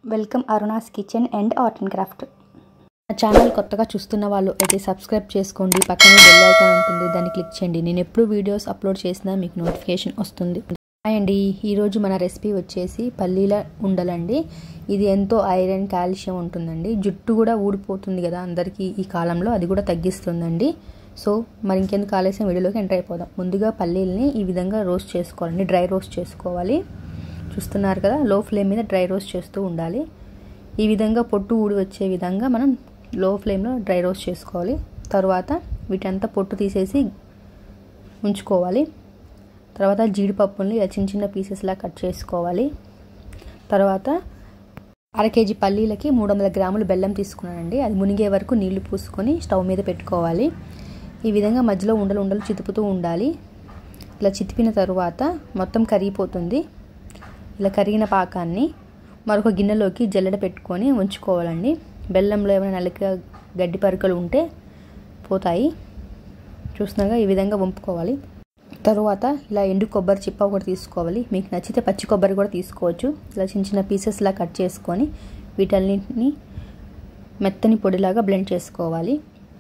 welcome Aruna's kitchen and art and craft నా channel కొత్తగా చూస్తున్న వాళ్ళు అయితే సబ్స్క్రైబ్ చేసుకోండి పక్కనే బెల్ ఐకాన్ ఉంటుంది దాన్ని క్లిక్ చేయండి నేను ఎప్పుడు వీడియోస్ అప్లోడ్ చేసినా మీకు నోటిఫికేషన్ వస్తుంది హాయ్ అండి ఈరోజు మన రెసిపీ వచ్చేసి పల్లీల ఉండలండి ఇది ఎంతో ఐరన్ కాల్షియం ఉంటుందండి జుట్టు కూడా ఊడిపోతుంది కదా అందరికీ ఈ కాలంలో అది కూడా తగ్గిస్తుందండి సో మరి ఇంకెందుకు ఆలస్యం వీడియోలోకి ఎంటర్ అయిపోదాం ముందుగా పల్లీలని ఈ విధంగా రోస్ట్ చేసుకోవాలండి డ్రై రోస్ట్ చేసుకోవాలి చూస్తున్నారు కదా లో ఫ్లేమ్ మీద డ్రై రోస్ట్ చేస్తూ ఉండాలి ఈ విధంగా పొట్టు ఊడి వచ్చే విధంగా మనం లో ఫ్లేమ్లో డ్రై రోస్ట్ చేసుకోవాలి తర్వాత వీటంతా పొట్టు తీసేసి ఉంచుకోవాలి తర్వాత జీడిపప్పుల్ని ఇలా చిన్న చిన్న పీసెస్లా కట్ చేసుకోవాలి తర్వాత అర కేజీ పల్లీలకి మూడు వందల గ్రాములు బెల్లం తీసుకున్నానండి అది మునిగే వరకు నీళ్లు పూసుకొని స్టవ్ మీద పెట్టుకోవాలి ఈ విధంగా మధ్యలో ఉండలు ఉండలు చితుపుతూ ఉండాలి ఇలా చితిపిన తరువాత మొత్తం కరిగిపోతుంది ఇలా కరిగిన పాకాన్ని మరొక గిన్నెలోకి జల్లెడ పెట్టుకొని ఉంచుకోవాలండి బెల్లంలో ఏమైనా నలిక గడ్డి పరుకలు ఉంటే పోతాయి చూస్తున్నాగా ఈ విధంగా వంపుకోవాలి తరువాత ఇలా ఎండు కొబ్బరి చిప్ప ఒకటి తీసుకోవాలి మీకు నచ్చితే పచ్చి కొబ్బరి కూడా తీసుకోవచ్చు ఇలా చిన్న చిన్న పీసెస్లా కట్ చేసుకొని వీటన్నింటిని మెత్తని పొడిలాగా బ్లెండ్ చేసుకోవాలి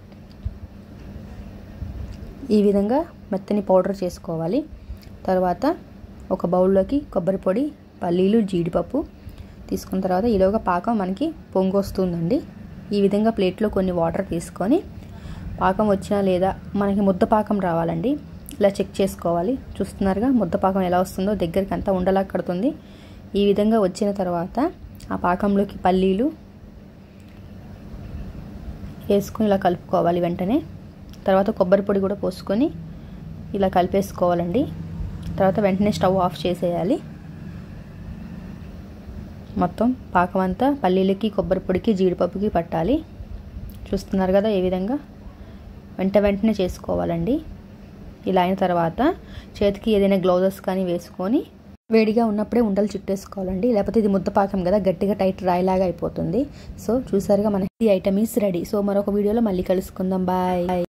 ఈ విధంగా మెత్తని పౌడర్ చేసుకోవాలి తర్వాత ఒక బౌల్లోకి కొబ్బరి పొడి పల్లీలు జీడిపప్పు తీసుకున్న తర్వాత ఈలోగా పాకం మనకి పొంగు వస్తుందండి ఈ విధంగా ప్లేట్లో కొన్ని వాటర్ తీసుకొని పాకం వచ్చినా లేదా మనకి ముద్ద పాకం రావాలండి ఇలా చెక్ చేసుకోవాలి చూస్తున్నారుగా ముద్ద పాకం ఎలా వస్తుందో దగ్గరికి అంతా ఉండలా కడుతుంది ఈ విధంగా వచ్చిన తర్వాత ఆ పాకంలోకి పల్లీలు వేసుకొని ఇలా కలుపుకోవాలి వెంటనే తర్వాత కొబ్బరి పొడి కూడా పోసుకొని ఇలా కలిపేసుకోవాలండి తర్వాత వెంటనే స్టవ్ ఆఫ్ చేసేయాలి మొత్తం పాకం అంతా పల్లీలకి కొబ్బరి పొడికి జీడిపప్పుకి పట్టాలి చూస్తున్నారు కదా ఏ విధంగా వెంట వెంటనే చేసుకోవాలండి ఇలా అయిన తర్వాత చేతికి ఏదైనా గ్లౌజెస్ కానీ వేసుకొని వేడిగా ఉన్నప్పుడే ఉండలు చుట్టేసుకోవాలండి లేకపోతే ఇది ముద్ద పాకం కదా గట్టిగా టైట్ రాయిలాగా అయిపోతుంది సో చూసారుగా మనకి ఈ ఐటమ్ ఈస్ రెడీ సో మరొక వీడియోలో మళ్ళీ కలుసుకుందాం బాయ్